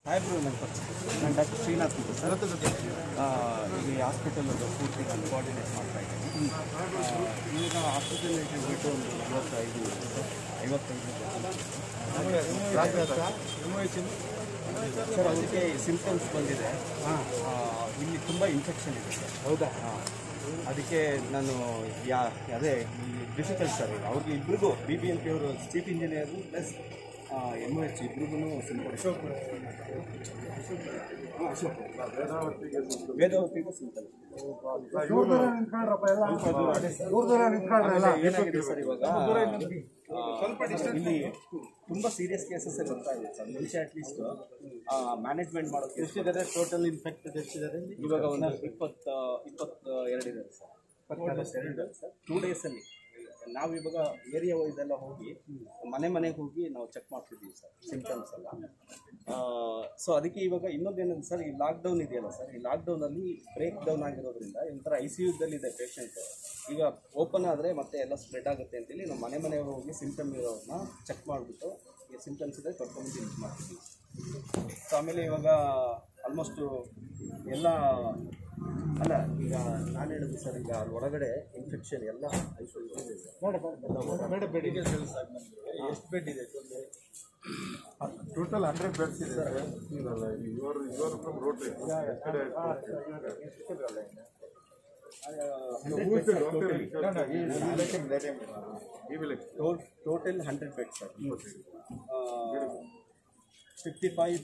ಸಾಹೇಬ್ರು ನನ್ನ ಪರಿಚಯ ನಾನು ಡಾಕ್ಟರ್ ಶ್ರೀನಾಥ್ ಅಂತ ಸರ್ ಆ, ಇಲ್ಲಿ ಹಾಸ್ಪಿಟಲ್ ಪೂರ್ತಿ ನಾನು ಕೋಆರ್ಡಿನೇಟ್ ಮಾಡ್ತಾ ಇದ್ದೀನಿ ಆ, ಈಗ ಹಾಸ್ಪಿಟಲ್ ಬಿಟ್ಟು ಒಂದು ನಲವತ್ತೈದು ಐವತ್ತೈದು ಸರ್ ಅದಕ್ಕೆ ಸಿಂಪ್ಟಮ್ಸ್ ಬಂದಿದೆ ಆ, ಇಲ್ಲಿ ತುಂಬ ಇನ್ಫೆಕ್ಷನ್ ಇದೆ ಸರ್ ಹೌದಾ ಹಾಂ ಅದಕ್ಕೆ ನಾನು ಯಾ ಅದೇ ಡಿಫಿಕಲ್ಟ್ ಸರ್ ಈಗ ಅವ್ರಿಗೆ ಇಬ್ರಿಗೂ ಬಿ ಬಿ ಎಂ ಪಿ ಅವರು chief engineer plus M H ಇಬ್ರಿಗೂ ಸಿಂಪಲ್ ವೇದಾವತಿಗೂ ಸಿಂಪಲ್ ಏನಾಗಿದೆ ಸರ್ ಇವಾಗ ಇಲ್ಲಿ ತುಂಬಾ ಸೀರಿಯಸ್ ಕೇಸಸ್ ಬರ್ತಾ ಇದೆ ಸರ್ ಮುಂಚೆ ಅಟ್ಲೀಸ್ಟ್ ಮ್ಯಾನೇಜ್ಮೆಂಟ್ ಮಾಡೋದು ಎಷ್ಟಿದ್ದಾರೆ ಟೋಟಲ್ ಇನ್ಫೆಕ್ಟೆಡ್ ಎಷ್ಟಿದ್ದಾರೆ ಇವಾಗ ಒಂದು ಇಪ್ಪತ್ತ ಇಪ್ಪತ್ತ ಎರಡು ಇದ್ದಾರೆ ಸರ್ ಸರ್ ಟೂ ಡೇಸಲ್ಲಿ ನಾವು ಇವಾಗ ಏರಿಯಾ ಇದೆಲ್ಲ ಹೋಗಿ ಮನೆ ಮನೆಗೆ ಹೋಗಿ ನಾವು ಚೆಕ್ ಮಾಡ್ತಿದ್ದೀವಿ ಸರ್ ಸಿಂಪ್ಟಮ್ಸ್ ಎಲ್ಲ ಸೊ ಅದಕ್ಕೆ ಇವಾಗ ಇನ್ನೊಂದೇನಂದ್ರೆ ಸರ್ ಈ ಲಾಕ್ಡೌನ್ ಇದೆಯಲ್ಲ ಸರ್ ಈ ಲಾಕ್ಡೌನಲ್ಲಿ ಬ್ರೇಕ್ ಡೌನ್ ಆಗಿರೋದ್ರಿಂದ ಒಂಥರ ಐ ಸಿ ಯುದಲ್ಲಿದೆ ಪೇಷಂಟ್ ಈಗ ಓಪನ್ ಆದರೆ ಮತ್ತೆ ಎಲ್ಲ ಸ್ಪ್ರೆಡ್ ಆಗುತ್ತೆ ಅಂತೇಳಿ ನಾವು ಮನೆ ಮನೆಗೆ ಹೋಗಿ ಸಿಂಪ್ಟಮ್ ಇರೋರನ್ನ ಚೆಕ್ ಮಾಡಿಬಿಟ್ಟು ಈ ಸಿಂಪ್ಟಮ್ಸ್ ಇದೆ ಕರ್ಕೊಂಡು ಯೂಸ್ ಮಾಡ್ತೀವಿ ಸೊ ಆಮೇಲೆ ಇವಾಗ ಆಲ್ಮೋಸ್ಟು ಎಲ್ಲ ಅಲ್ಲ ಈಗ ನಾನು ಹೇಳಿದ್ದು ಸರ್ ಈಗ ಅಲ್ಲಿ ಒಳಗಡೆ ಇನ್ಫೆಕ್ಷನ್ ಎಲ್ಲ ಐಸೋಲೇಷನ್ ಇದೆ ಸರ್ ಬೇಡ ಬೇಡ ಎಷ್ಟು ಬೆಡ್ ಇದೆ ಟೋಟಲ್ ಹಂಡ್ರೆಡ್ ಬೆಡ್ಸ್ ಇದೆ ಸರ್ ಇವರು ಇವರು from Rotary total hundred bed sir fifty five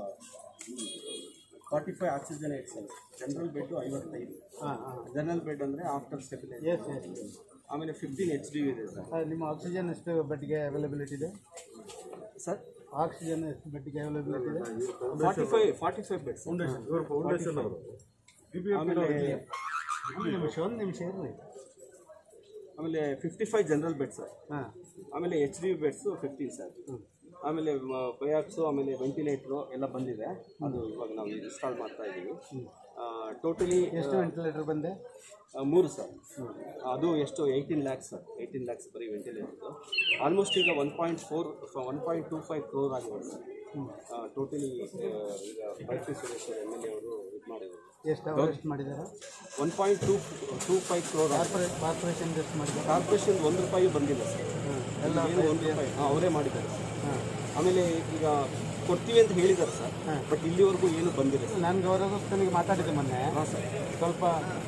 forty five oxygenate sir general bed ಐವತ್ತೈದು ಜನರಲ್ ಬೆಡ್ ಅಂದರೆ ಆಫ್ಟರ್ ಸ್ಟೆಬಿಲೈಸ್ ಎಸ್ ಎಸ್ ಆಮೇಲೆ ಫಿಫ್ಟೀನ್ ಎಚ್ ಡಿ ಇದೆ ಸರ್ ನಿಮ್ಮ ಆಕ್ಸಿಜನ್ ಎಷ್ಟು ಬೆಡ್ಗೆ ಅವೈಲಬಿಲಿಟಿ ಇದೆ ಸರ್ ಆಕ್ಸಿಜನ್ ಎಷ್ಟು ಬೆಡ್ಗೆ ಅವೈಲಬಿಲಿಟಿ ಇದೆ forty five forty five beds ಆಮೇಲೆ ಒಂದು ನಿಮಿಷ ಒಂದು ನಿಮಿಷ ಇರಲಿ ಆಮೇಲೆ fifty five general bed sir ಹಾಂ ಆಮೇಲೆ H D beds fifteen sir ಆಮೇಲೆ ಬಯಾಕ್ಸು ಆಮೇಲೆ ವೆಂಟಿಲೇಟ್ರು ಎಲ್ಲ ಬಂದಿದೆ ಅದು ಇವಾಗ ನಾವು ಇನ್ಸ್ಟಾಲ್ ಮಾಡ್ತಾ ಇದ್ದೀವಿ ಟೋಟಲಿ ಎಷ್ಟು ವೆಂಟಿಲೇಟರ್ ಬಂದೆ ಮೂರು ಸರ್ ಅದು ಎಷ್ಟು eighteen lakhs sir eighteen lakhs ಬರೀ ವೆಂಟಿಲೇಟರ್ದು ಆಲ್ಮೋಸ್ಟ್ ಈಗ one point four one point two five crore ಆಗಿದೆ ಸರ್ ಟೋಟಲಿ ಈಗ ಬೈಟಿ ಸುರೇಶ್ ಎಮ್ ಎಲ್ ಎ ಅವರು ಇದು ಮಾಡಿದ್ದಾರೆ ಎಷ್ಟು ಅವ್ರು ಎಷ್ಟು ಮಾಡಿದ್ದಾರೆ one point two two five crore corporate corporation ಎಷ್ಟು ಮಾಡಿದ್ದಾರೆ ಕಾರ್ಪೊರೇಷನ್ ಒಂದು ರೂಪಾಯಿ ಬಂದಿಲ್ಲ ಸರ್ ಎಲ್ಲ ಏನು ಒಂದು ರೂಪಾಯಿ ಹಾಂ ಅವರೇ ಮಾಡಿದ್ದಾರೆ ಸರ್ ಹಾಂ ಆಮೇಲೆ ಈಗ ಕೊಡ್ತೀವಿ ಅಂತ ಹೇಳಿದ್ದಾರೆ ಸರ್ ಬಟ್ ಇಲ್ಲಿವರೆಗೂ ಏನು ಬಂದಿಲ್ಲ ಸರ್ ನಾನು ಗೌರವಸ್ಥನಿಗೆ ಮಾತಾಡಿದ್ದೆ ಮೊನ್ನೆ ಹಾಂ ಸರ್ ಸ್ವಲ್ಪ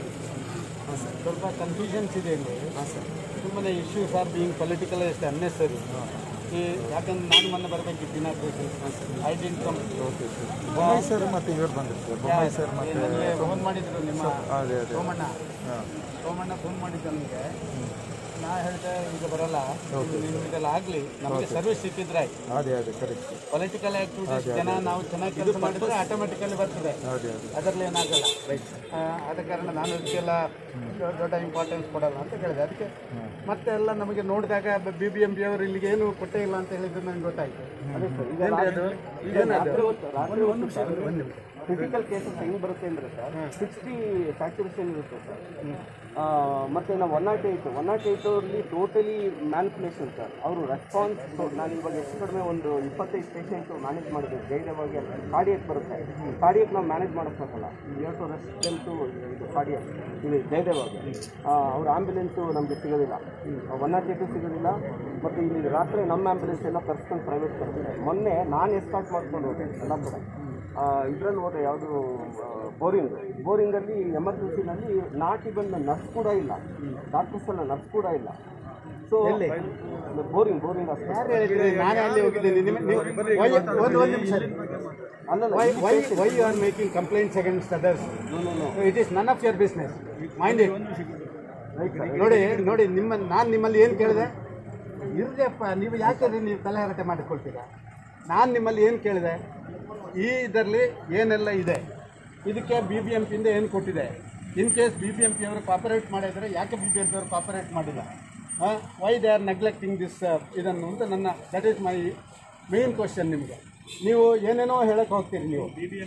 ಸ್ವಲ್ಪ ಕನ್ಫ್ಯೂಷನ್ಸ್ ಇದೆ ಇಲ್ಲಿ ಹಾಂ ಸರ್ ಸುಮ್ಮನೆ ಇಶ್ಯೂಸ್ ಆರ್ ಬೀಯಿಂಗ್ ಪೊಲಿಟಿಕಲ್ ಎಷ್ಟು ಅನ್ನೆಸರಿ ಈ ಯಾಕಂದ್ರೆ ನಾನು ಮೊನ್ನೆ ಬರಬೇಕಿತ್ತು inauguration I didn't come Bommai sir ಮತ್ತೆ ಇವ್ರು ಬಂದಿರ್ತಾರೆ ಬೊಮ್ಮಾಯಿ ಸರ್ ಮತ್ತೆ ನನಗೆ ಫೋನ್ ಮಾಡಿದ್ರು ನಿಮ್ಮ ಅದೇ ಅದೇ ಸೋಮಣ್ಣ ಸೋಮಣ್ಣ ಫೋನ್ ಮಾಡಿದ್ದ ನನಗೆ ನಾ ಹೇಳಿದೆ ಈಗ ಬರಲ್ಲ ನಿಮ್ದೆಲ್ಲ ಆಗಲಿ ನಮಗೆ ಸರ್ವಿಸ್ ಸಿಕ್ಕಿದ್ರೆ ಆಯ್ತು ಅದೇ ಅದೇ ಕರೆಕ್ಟ್ ಪೊಲಿಟಿಕಲ್ ಆಕ್ಟಿವಿಟೀಸ್ ಜನ ನಾವು ಚೆನ್ನಾಗಿ ಕೆಲಸ ಮಾಡಿದ್ರೆ ಆಟೋಮೆಟಿಕಲಿ ಬರ್ತದೆ ಅದೇ ಅದೇ ಅದರಲ್ಲಿ ಏನಾಗಲ್ಲ ಆ, ಆದ ಕಾರಣ ನಾನು ಅದಕ್ಕೆಲ್ಲ ದೊ- ದೊಡ್ಡ ಇಂಪಾರ್ಟೆನ್ಸ್ ಕೊಡಲ್ಲ ಅಂತ ಹೇಳಿದೆ ಅದಕ್ಕೆ ಮತ್ತೆ ಎಲ್ಲ ನಮಗೆ ನೋಡಿದಾಗ ಬಿ ಬಿ ಎಂ ಪಿ ಅವರು ಇಲ್ಲಿಗೆ ಏನು ಕೊಟ್ಟೇ ಇಲ್ಲ ಅಂತ ಹೇಳಿದ್ದು ನನಗೆ ಗೊತ್ತಾಯ್ತು ಏನ್ರಿ ಅದು ಏನದು ರಾತ್ರಿ ಒಂದು ಕ್ರಿಟಿಕಲ್ ಕೇಸಸ್ ಹೆಂಗೆ ಬರುತ್ತೆ ಅಂದರೆ ಸರ್ ಸಿಕ್ಸ್ಟಿ ಸ್ಯಾಚುರೇಷನ್ ಇರುತ್ತೆ ಸರ್ ಮತ್ತು ನಾವು one not eight one not ಏಯ್ಟಲ್ಲಿ ಟೋಟಲಿ ಮ್ಯಾನ್ಪುಲೇಷನ್ ಸರ್ ಅವರು ರೆಸ್ಪಾನ್ಸ್ ನಾನು ಇವಾಗ ಹೆಚ್ಚು ಕಡಿಮೆ ಒಂದು ಇಪ್ಪತ್ತೈದು ಪೇಷಂಟು ಮ್ಯಾನೇಜ್ ಮಾಡಿದ್ವಿ ಧೈರ್ಯವಾಗಿ ಕಾರ್ಡಿಯಕ್ ಬರುತ್ತೆ ಕಾರ್ಡಿಯಕ್ ನಾವು ಮ್ಯಾನೇಜ್ ಮಾಡೋಕ್ಕಾಗಲ್ಲ ಯು ಟು ರೆಸ್ಟೆಂಟು ಇದು ಕಾರ್ಡಿಯಕ್ ಇದು ಧೈರ್ಯವಾಗಿ ಅವ್ರ ಆ್ಯಂಬುಲೆನ್ಸು ನಮಗೆ ಸಿಗೋದಿಲ್ಲ ಒನ್ ನಾಟ್ ಏಯ್ಟು ಸಿಗೋದಿಲ್ಲ ಮತ್ತು ಇಲ್ಲಿ ರಾತ್ರಿ ನಮ್ಮ ಆ್ಯಂಬುಲೆನ್ಸ್ ಎಲ್ಲ ಕರ್ಸ್ಕೊಂಡು ಪ್ರೈವೇಟ್ ಬರುತ್ತೆ ಮೊನ್ನೆ ನಾನು ಎಸ್ಕಾಟ್ ಮಾಡ್ಕೊಂಡು ಹೋದೆ ಎಲ್ಲ ಕೂಡ ಇದರಲ್ಲಿ ಹೋದೆ ಯಾವುದು ಬೋರಿಂಗ್ ಬೋರಿಂಗಲ್ಲಿ ಎಮರ್ಜೆನ್ಸಿನಲ್ಲಿ ನಾಟಿ ಬಂದ ನರ್ಸ್ ಕೂಡ ಇಲ್ಲ ಡಾಕ್ಟರ್ಸ್ ಎಲ್ಲ ನರ್ಸ್ ಕೂಡ ಇಲ್ಲ ಸೊ ಬೋರಿಂಗ್ ಬೋರಿಂಗ್ ಯಾರು ಹೇಳಿದ್ರು ನಾನೇ ಅಲ್ಲಿ ಹೋಗಿದ್ದೀನಿ ನಿಮ್ಮ- ನೀವು- why- ಒಂದು ಒಂದು ನಿಮಿಷ ಅಲ್ಲಲ್ಲ why why why you are making complaints against others it is none of your business mind it ನೋಡಿ ನೋಡಿ ನಿಮ್ಮ ನಾನು ನಿಮ್ಮಲ್ಲಿ ಏನು ಕೇಳಿದೆ ಇರ್ರಿಯಪ್ಪ ನೀವು ಯಾಕೆ ರೀ ನೀವು ತಲೆ ಹರಟೆ ಮಾಡಿಕೊಳ್ತೀರಾ ನಾನು ನಿಮ್ಮಲ್ಲಿ ಏನು ಕೇಳಿದೆ ಈ ಇದರಲ್ಲಿ ಏನೆಲ್ಲ ಇದೆ ಇದಕ್ಕೆ ಬಿ ಬಿ ಎಂ ಪಿಯಿಂದ ಏನು ಕೊಟ್ಟಿದೆ in case B B M P ಅವರು ಕಾಪರೇಟ್ ಮಾಡಿದರೆ ಯಾಕೆ ಬಿ ಬಿ ಎಂ ಪಿ ಅವರು ಕಾಪರೇಟ್ ಮಾಡಿಲ್ಲ why they are neglecting this ಇದನ್ನು ಅಂತ ನನ್ನ that is my main question ನಿಮಗೆ ನೀವು ಏನೇನೋ ಹೇಳಕ್ಕೆ ಹೋಗ್ತೀರಿ ನೀವು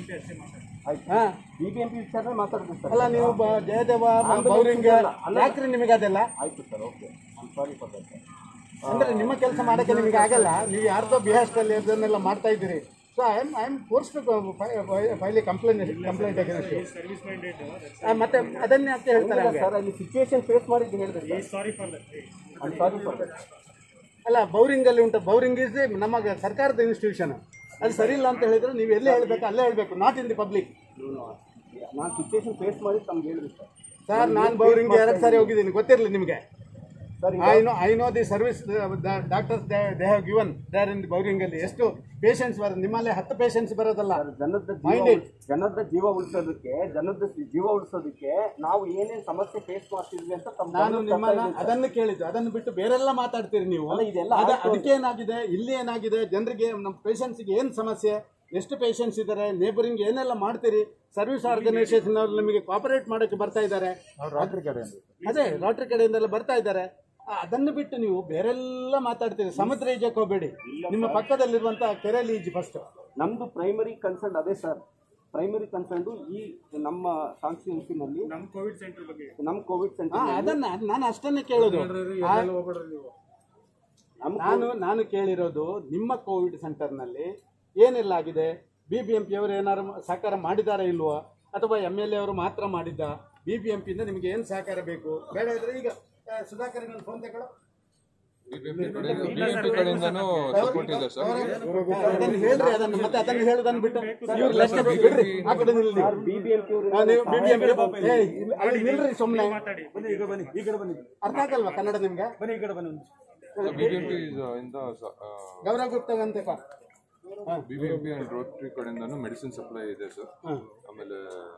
ಹಾಂ ಬಿ ಬಿ ಎಂ ಪಿ ವಿಚಾರ ಮಾತಾಡ್ತೀವಿ ಸರ್ ಅಲ್ಲ ನೀವು ಬ- ಜಯದೇವ ಬೌರಿಂಗ್ ಯಾಕ್ರಿ ನಿಮಗೆ ಅದೆಲ್ಲ ಆಯಿತು sir okay sorry for that ಅಂದ್ರೆ ನಿಮ್ಮ ಕೆಲಸ ಮಾಡಕ್ಕೆ ನಿಮಗೆ ಆಗಲ್ಲ ನೀವು ಯಾರ್ದೋ ಬಿಹಾಸ್ಟಲ್ಲಿ ಅದನ್ನೆಲ್ಲ ಮಾಡ್ತಾ ಇದ್ದೀರಿ so I am I am force to file a complaint complaint against ಮತ್ತೆ ಅದನ್ನೇ ಅಂತ ಹೇಳ್ತಾರೆ ಹಂಗೆ. ಸರ್ ಅಲ್ಲಿ ಸಿಚುವೇಶನ್ ಫೇಸ್ ಮಾಡಿದ್ದು ಹೇಳಿದ್ರೆ ಸಾರಿ ಫಾರ್ ದಟ್ ಅಲ್ಲ ಬೌರಿಂಗ್ ಅಲ್ಲಿ ಉಂಟು ಬೌರಿಂಗ್ ಇಸ್ ನಮ್ಮ ಸರ್ಕಾರದ ಇನ್ಸ್ಟಿಟ್ಯೂಷನ್ ಅದು ಸರಿ ಇಲ್ಲ ಅಂತ ಹೇಳಿದ್ರೆ ನೀವು ಎಲ್ಲೇ ಹೇಳಬೇಕು ಅಲ್ಲೇ ಹೇಳಬೇಕು ನಾಟ್ ಇನ್ ದಿ ಪಬ್ಲಿಕ್ ನಾನು ಸಿಚುವೇಶನ್ ಫೇಸ್ ಮಾಡಿ ತಮ್ಗೆ ಹೇಳಿದೆ ಸರ್ ಸರ್ ನಾನು ಬೌರಿಂಗ್ ಎರಡು ಸಾರಿ ಹೋಗಿದ್ದೀನಿ ಗೊತ್ತಿರಲಿ ನಿಮಗೆ I know I know the service doctors they have given there in Bowring ಅಲ್ಲಿ ಎಷ್ಟು ಪೇಷಂಟ್ಸ್ ಬರೋದು ನಿಮ್ಮಲ್ಲಿ ಹತ್ತು ಪೇಷಂಟ್ಸ್ ಬರೋದಲ್ಲ ಜನದ Mind ಜೀವ it. ಜನದ ಜೀವ ಉಳಿಸೋದಕ್ಕೆ ಜನದ ಜೀವ ಉಳಿಸೋದಕ್ಕೆ ನಾವು ಏನೇನ್ ಸಮಸ್ಯೆ ಫೇಸ್ ಮಾಡ್ತಿದ್ವಿ ಅಂತ ತಮ್ಮ ನಾನು ಗಮನಕ್ಕೆ ನಿಮ್ಮನ್ನ ತರ್ತಾ ಇದ್ದೀನಿ ಸರ್. ಅದನ್ನು ಕೇಳಿದ್ದು ಅದನ್ನು ಬಿಟ್ಟು ಬೇರೆಲ್ಲ ಮಾತಾಡ್ತೀರಿ ನೀವು ಅಲ್ಲ, ಇದೆಲ್ಲ ಅದ- ಆಯ್ತು. ಅದಕ್ಕೆ ಏನಾಗಿದೆ ಇಲ್ಲಿ ಏನಾಗಿದೆ ಜನರಿಗೆ ನಮ್ಮ ಪೇಷಂಟ್ಸ್ಗೆ ಏನು ಸಮಸ್ಯೆ ಎಷ್ಟು ಪೇಷಂಟ್ಸ್ ಇದ್ದಾರೆ ನೇಬರಿಂಗ್ ಏನೆಲ್ಲ ಮಾಡ್ತೀರಿ ಸರ್ವಿಸ್ ಆರ್ಗನೈಸೇಷನ್ ಅವ್ರು ನಿಮಗೆ ಕಾಪರೇಟ್ ಮಾಡೋಕ್ಕೆ ಬರ್ತಾ ಇದ್ದಾರೆ ರಾತ್ರಿ ಕಡೆಯಿಂದ ಅದೇ ಲಾಟ್ರಿ ಕಡೆಯಿಂದೆಲ್ಲ ಬರ್ತಾ ಇದ್ದಾರೆ ಆ, ಅದನ್ನು ಬಿಟ್ಟು ನೀವು ಬೇರೆಲ್ಲ ಮಾತಾಡ್ತೀರಿ ಸಮುದ್ರ ಈಜಕ್ಕೆ ಹೋಗಬೇಡಿ ನಿಮ್ಮ ಪಕ್ಕದಲ್ಲಿರುವಂತಹ ಕೆರೆಯಲ್ಲಿ ಈಜಿ ಫಸ್ಟ್ ನಮ್ದು ಪ್ರೈಮರಿ ಕನ್ಸರ್ನ್ ಅದೇ ಸರ್ ಪ್ರೈಮರಿ ಕನ್ಸರ್ನ್ ಈ ನಮ್ಮ ಕಾನ್ಸ್ಟಿಟ್ಯೂನ್ಸಿನಲ್ಲಿ ನಮ್ಮ ಕೋವಿಡ್ ಸೆಂಟರ್ ಬಗ್ಗೆ ನಮ್ಮ ಕೋವಿಡ್ ಸೆಂಟರ್ ಅದನ್ನ ನಾನು ಅಷ್ಟನ್ನೇ ಕೇಳೋದು ಆ, ನಾನು ನಾನು ಕೇಳಿರೋದು ನಿಮ್ಮ ಕೋವಿಡ್ ಸೆಂಟರ್ನಲ್ಲಿ ಏನೆಲ್ಲ ಆಗಿದೆ ಬಿ ಬಿ ಎಂ ಪಿ ಅವರು ಏನಾರು ಸಹಕಾರ ಮಾಡಿದಾರಾ ಇಲ್ವಾ ಅಥವಾ ಎಮ್ ಎಲ್ ಎ ಅವರು ಮಾತ್ರ ಮಾಡಿದ್ದ ಬಿ ಬಿ ಎಂ ಪಿಯಿಂದ ನಿಮಗೆ ಏನು ಸಹಕಾರ ಬೇಕು ಬೇಡ ಇದ್ರೆ ಈಗ ಆ, ಸುಧಾಕರ್ ನನ್ನ ಫೋನ್ ತಗೊಳ್ಳೋ ಬಿಜೆಪಿ ಕಡೆಯಿಂದನೂ ಸಪೋರ್ಟ್ ಇದೆ ಸರ್ ಅದನ್ನು ಹೇಳ್ರಿ ಅದನ್ನು ಮತ್ತೆ ಅದನ್ನು ಹೇಳೋದನ್ನು ಬಿಟ್ಟು ಇವ್ರು ಲೆಕ್ಕ ಬಿಡ್ರಿ ಆ ಕಡೆ ನಿಲ್ಲಿ ನೀವು. ಬಿ ಬಿ ಎಂ ಪಿ ಅವರು ಆ, ನೀವು BBMP ಏ, ಇಲ್ಲಿ- ಅಲ್ಲಿ ನಿಲ್ರಿ ಸುಮ್ಮನೆ ಅರ್ಥ ಆಗಲ್ವಾ ಕನ್ನಡ ನಿಮ್ಗೆ ಬಿಬಿಎಂಪಿ ಇಂದ ಗೌರವ ಗುಪ್ತಾ ಅಂತ ಬಿಬಿಎಂಪಿ ಅಂಡ್ ರೋಟರಿ ಕಡೆಯಿಂದನೂ ಮೆಡಿಸಿನ್ ಸಪ್ಲೈ ಇದೆ ಸರ್ ಆಮೇಲೆ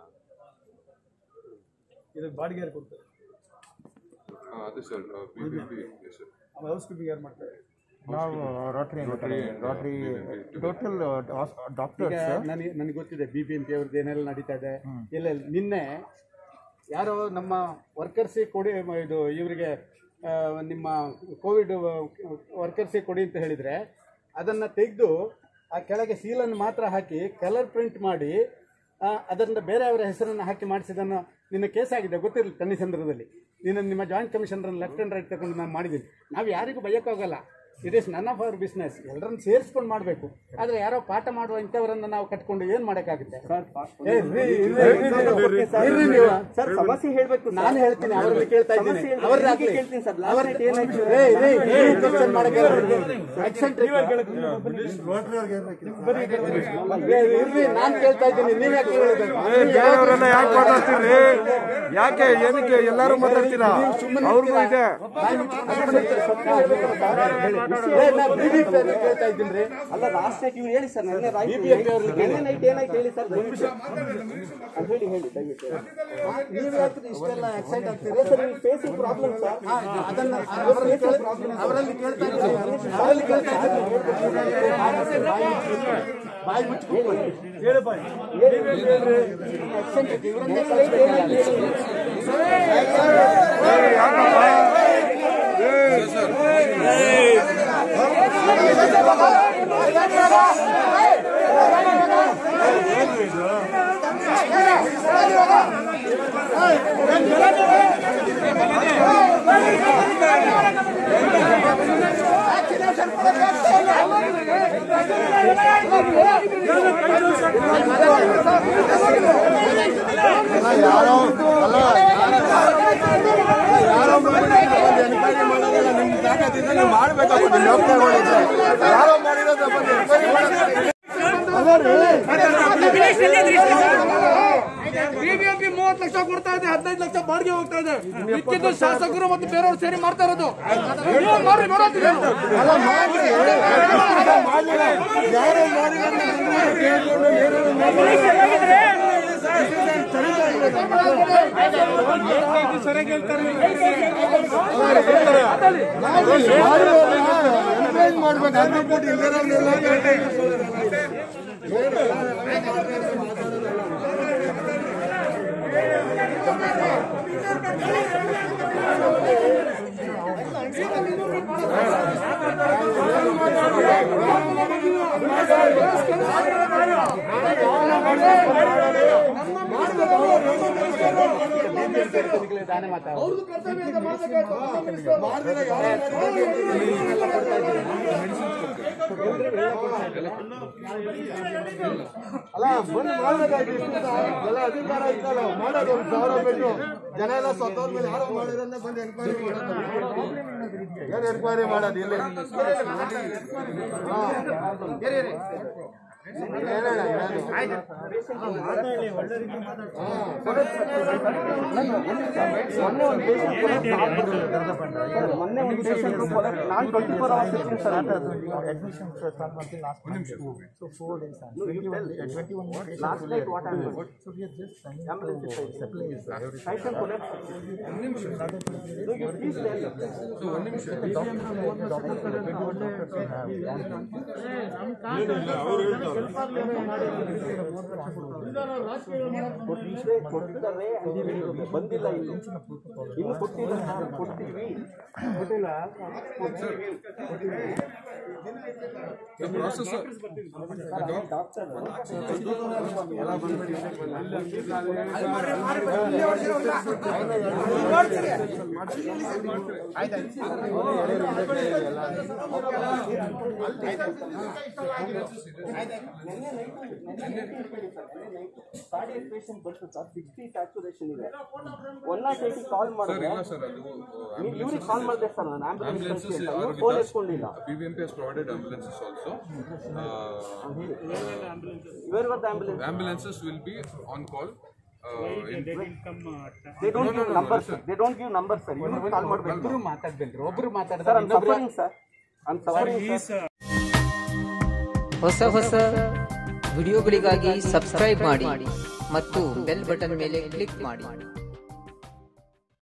ಇದು ಬಾಡಿಗೆ ಯಾರು ಕೊಡ್ತಾರೆ ಆ, ಅದೇ sir BBMP sir housekeeping ಯಾರು ಮಾಡ್ತಾರೆ ನಾವು Rotary Rotary Rotary total doctor ಈಗ ನನಗೆ ನನಗೆ ಗೊತ್ತಿದೆ ಬಿ ಬಿ ಎಂ ಪಿ ಅವ್ರದ್ದು ಏನೆಲ್ಲ ನಡೀತಾ ಇದೆ ಇಲ್ಲ ಇಲ್ಲ. ನಿನ್ನೆ ಯಾರೋ ನಮ್ಮ ವರ್ಕರ್ಸಿಗೆ ಕೊಡಿ ಮ- ಇದು ಇವರಿಗೆ ನಿಮ್ಮ ಕೋವಿಡ್ ವರ್ಕರ್ಸಿಗೆ ಕೊಡಿ ಅಂತ ಹೇಳಿದರೆ ಅದನ್ನು ತೆಗೆದು ಆ ಕೆಳಗೆ ಸೀಲನ್ನು ಮಾತ್ರ ಹಾಕಿ ಕಲರ್ ಪ್ರಿಂಟ್ ಮಾಡಿ ಆ, ಅದರಿಂದ ಬೇರೆಯವರ ಹೆಸರನ್ನು ಹಾಕಿ ಮಾಡಿಸಿದನ್ನು ನಿನ್ನ ಕೇಸ್ ಆಗಿದೆ ಗೊತ್ತಿರಲಿ ಕನ್ನಿಸಂದ್ರದಲ್ಲಿ ನಿನ್ನ ನಿಮ್ಮ ಜಾಯಿಂಟ್ ಕಮಿಷನರನ್ನು ಲೆಫ್ಟ್ ಆ್ಯಂಡ್ ರೈಟ್ ತಗೊಂಡು ನಾನು ಮಾಡಿದ್ದೀನಿ ನಾವು ಯಾರಿಗೂ ಬೈಯೋಕ್ಕಾಗಲ್ಲ it is none of our business ಎಲ್ಲರನ್ನು ಸೇರಿಸ್ಕೊಂಡು ಮಾಡಬೇಕು ಆದರೆ ಯಾರೋ ಪಾಠ ಮಾಡುವ ಇಂಥವರನ್ನು ನಾವು ಕಟ್ಕೊಂಡು ಏನು ಮಾಡೋಕ್ಕಾಗುತ್ತೆ ಏ, ಇರ್ರಿ, ಇರ್ರಿ, ಇರ್ರಿ ನೀವು. ಸರ್ ಸಮಸ್ಯೆ ಹೇಳ್ಬೇಕು sir. ನಾನು ಹೇಳ್ತೀನಿ ಅವರಲ್ಲಿ ಕೇಳ್ತಾ ಇದ್ದೀನಿ ಸಮಸ್ಯೆ ಹೇಳ್ಬೇಕು. ಅವ್ರನ್ನ ಹೀಗೆ ಹಾಕ್ಲಿ. ಕೇಳ್ತೀನಿ ಸರ್. Last ಅವ್ರ- night ಏನಾಯ್ತು? ಏ, ಇರ್ರಿ, ಇರ್ರಿ, question ಮಾಡಕ್ಕೆ ಹೇಳ್ರಿ. Eccentric. ಏ, ಇರ್ರಿ, ನಾನ್ ಕೇಳ್ತಾ ಇದ್ದೀನಿ ನೀವ್ ಯಾಕೆ ಕೇಳೋದು? ಬೇರೆಯವರೆಲ್ಲ ಯಾಕೆ ಮಾತಾಡ್ತೀರಿ ಯಾಕೆ ಏನಕ್ಕೆ ಎಲ್ಲರೂ ಮಾತಾಡ್ತೀರಾ ಅವ್ರಿಗೂ ಇದೆ ಏ, ನಾ BJP ಅವ್ರಿಗೆ ಕೇಳ್ತಾ ಇದ್ದೀನಿ ರೀ. ಅಲ್ಲ ಲಾಸ್ಟ್ ನೈಟ್ ಇವ್ರು ಹೇಳಿ ಸರ್ ನೆನ್ನೆ ರಾತ್ರಿ BBMP ಅವ್ರಿಗೆ ನೆನ್ನೆ ನೈಟ್ ಏನಾಯ್ತು ಹೇಳಿ ಸರ್ ದಯವಿಟ್ಟು ಅದು ಹೇಳಿ ಹೇಳಿ ದಯವಿಟ್ಟು ನೀವ್ ಯಾಕ್ರಿ ಇಷ್ಟೆಲ್ಲ ಎಕ್ಸೈಟ್ ಆಗ್ತೀರಿ ಸರ್ ನೀವು ಫೇಸಿಂಗ್ ಪ್ರಾಬ್ಲಮ್ ಸರ್ ಆ, ಅದನ್ನ ಅವರಲ್ಲಿ ಕೇಳ್- ಅವರಲ್ಲಿ ಕೇಳ್ತಾ ಇದ್ದೀನಿ ಅವರಲ್ಲಿ ಕೇಳ್ತಾ ಇದ್ದೀನಿ ಬಾಯಿ ಮುಚ್ಕೊಂಡು ಹೇಳು ಬಾಯ್ eccentric. ಇವರನ್ನೇ ಕಳ್ಸ್ತಾ ಇದ್ದೀನಿ. ಬಿಬಿಎಂಪಿ ಮೂವತ್ತು ಲಕ್ಷ ಕೊಡ್ತಾ ಇದೆ ಹದಿನೈದು ಲಕ್ಷ ಬಾಡಿಗೆ ಹೋಗ್ತಾ ಇದೆ ಮಿಕ್ಕಿದ್ದು ಶಾಸಕರು ಮತ್ತು ಬೇರೆಯವರು ಸೇರಿ ಮಾಡ್ತಾ ಇರೋದು ನೀವು ಮಾಡ್ರಿ ನೋಡೋದಿಲ್ಲ ದಾನೆ ಮಾತಾಡ ಅವ್ರದ್ದು ಕರ್ತವ್ಯ ಇದೆ ಮಾಡ್ಬೇಕಾಯ್ತು ಹೋಮ್ ಮಿನಿಸ್ಟರ್ ಅಲ್ಲ ಬಂದು ಮಾಡ್ಬೇಕಾಗಿತ್ತು ಎಲ್ಲ ಅಧಿಕಾರ ಇತ್ತಲ್ಲ ಮಾಡೋದು ಒಂದು ಸಾವಿರ ಬಿಟ್ಟು ಜನ ಎಲ್ಲ ಸತ್ತೋರ್ ಮೇಲೆ ಯಾರೋ ಮಾಡಿರೋದನ್ನ ಬಂದು ಎನ್ಕ್ವೈರಿ ಮಾಡೋದು ಏನು ಎನ್ಕ್ವೈರಿ ಮಾಡೋದು ಇಲ್ಲಿ ಹಾ. ಹೇಳೋಣ, ಹೇಳೋಣ. ಮೊನ್ನೆ ಒಂದು patient ನಾನು ಟ್ವೆಂಟಿ ಫೋರ್ ಅವರ್ಸ್ ಇರ್ತೀನಿ ಸರ್ ಲಾಸ್ಟ್ ನೈಟ್ ವಾಟ್ ಕೊಡ್ತಾರೆ ಬಂದಿಲ್ಲ ಇನ್ನು ಇನ್ನು ಕೊಟ್ಟಿಲ್ಲ ಸರ್ ಕೊಡ್ತೀವಿ ಕೊಟ್ಟಿಲ್ಲ ಪ್ರಾಸೆಸ್ ಕಾರ್ಡಿಯಕ್ ಪೇಷಂಟ್ ಬಂತು ಸರ್ ಸಿಕ್ಸ್ಟಿ ಸ್ಯಾಚುರೇಷನ್ ಇದೆ ಒನ್ ನಾಟ್ ಏಯ್ಟಿ ಕಾಲ್ ಮಾಡಿದ್ರೆ ಇಲ್ಲ ಸರ್ ಅದು ನೀವು ಇವ್ರಿಗೆ ಕಾಲ್ ಮಾಡಿದೆ ಸರ್ ನಾನು ambulance ambulances are with phone us. ಎತ್ಕೊಂಡಿಲ್ಲ BBMP has provided ambulances also. Uh, where were the ambulance ambulances will be on call. Uh, in, they don't give number sir they don't give number sir ಇವ್ರಿಗೆ call ಮಾಡಬೇಕು ಒಬ್ರು ಮಾತಾಡ್ಬೇಕ್ರಿ ಒಬ್ರು sir ಮಾತಾಡ್ತಾರೆ I'm suffering sir I'm suffering sir ಹೊಸ ಹೊಸ ವಿಡಿಯೋಗಳಿಗಾಗಿ subscribe ಮಾಡಿ ಮತ್ತು ಬೆಲ್ ಬಟನ್ ಮೇಲೆ ಕ್ಲಿಕ್ ಮಾಡಿ